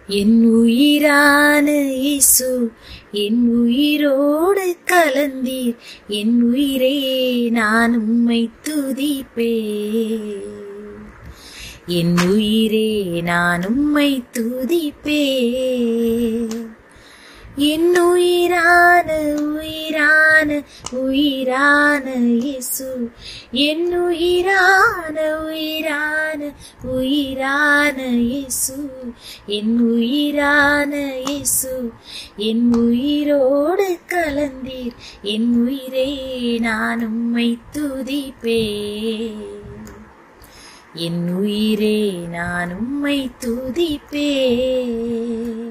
என் உயிரான இயேசு என் உயிரோடு கலந்தீர் என் உயிரே நான் உம்மை துதிப்பேன் என் உயிரே நான் உம்மை துதிப்பேன் என் உயிரான உயிரான உயிரான இயேசு என் உயிரான உயிரான உயிரான இயேசு என் உயிரான இயேசு என் உயிரோடு கலந்தீர் என் உயிரே நான் உம்மை துதிப்பேன் என் உயிரே நான் உம்மை துதிப்பேன்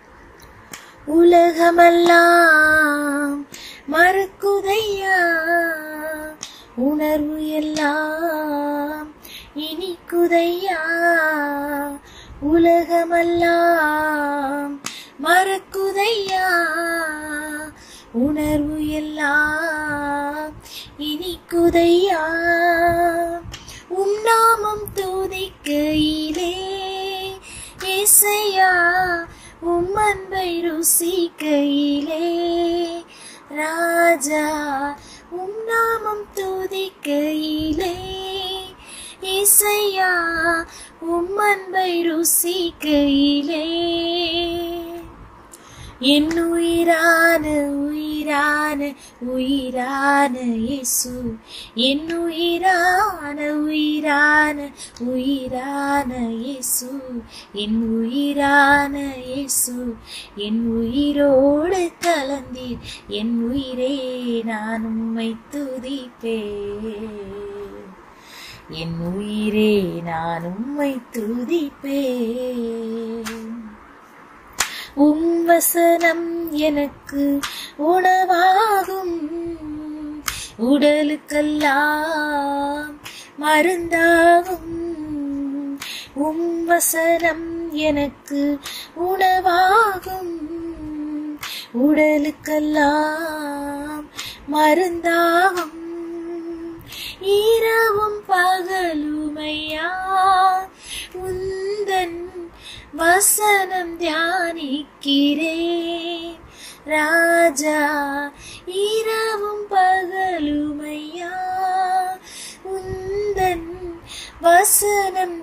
உலகமெல்லாம் மறக்குதையா உணர்வு எல்லாம் இனிக்குதையா உலகமெல்லாம் மறக்குதையா உணர்வு எல்லாம் இனிக்குதையா உம் நாமம் துதிக்கையிலே இசையா உம் அன்பை ருசிக்கையிலே ராஜா உம் நாமம் துதிக்கையிலே இசையா உம் அன்பை ருசிக்கையிலே என் உயிரான உயிரான உயிரான இயேசு என் உயிரான உயிரான உயிரான இயேசு என் உயிரான இயேசு என் உயிரோடு கலந்தீர் என் உயிரே நான் உம்மை துதிப்பேன் என் உயிரே நான் உம்மை துதிப்பேன் உம் வசனம் எனக்கு உணவாகும் உடலுக்கெல்லாம் மருந்தாகும் உம் வசனம் எனக்கு உணவாகும் உடலுக்கெல்லாம் மருந்தாகும் இரவும் பகலுமையா உந்தன் வசனம் தியானிக்கிறேன் ராஜா இரவும் பகலுமையா உந்தன் வசனம்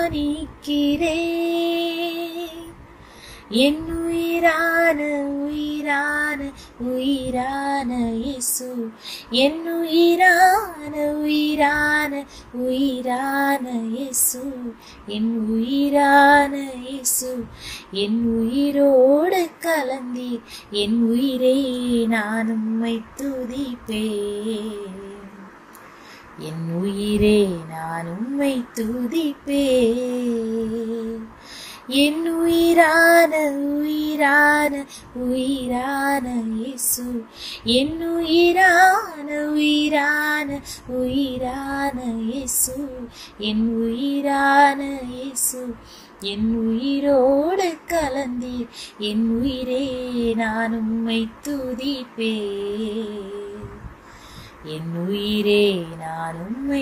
தியானிக்கிறேன் என் உயிரான உயிரான உயிரான இயேசு என் உயிரான உயிரான உயிரான இயேசு என் உயிரான இயேசு என் உயிரோடு கலந்தீர் என் உயிரே நான் உம்மை துதிப்பேன் என் உயிரே நான் உம்மை துதிப்பேன் என் உயிரான உயிரான உயிரான இயேசு என் உயிரான உயிரான உயிரான இயேசு என் உயிரான இயேசு என் உயிரோடு கலந்தீர் என் உயிரே நான் உம்மை துதிப்பேன் என் உயிரே நான் உம்மை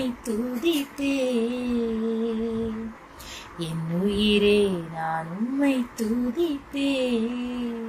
துதிப்பேன் என் உயிரே நான் உம்மை துதிப்பேன்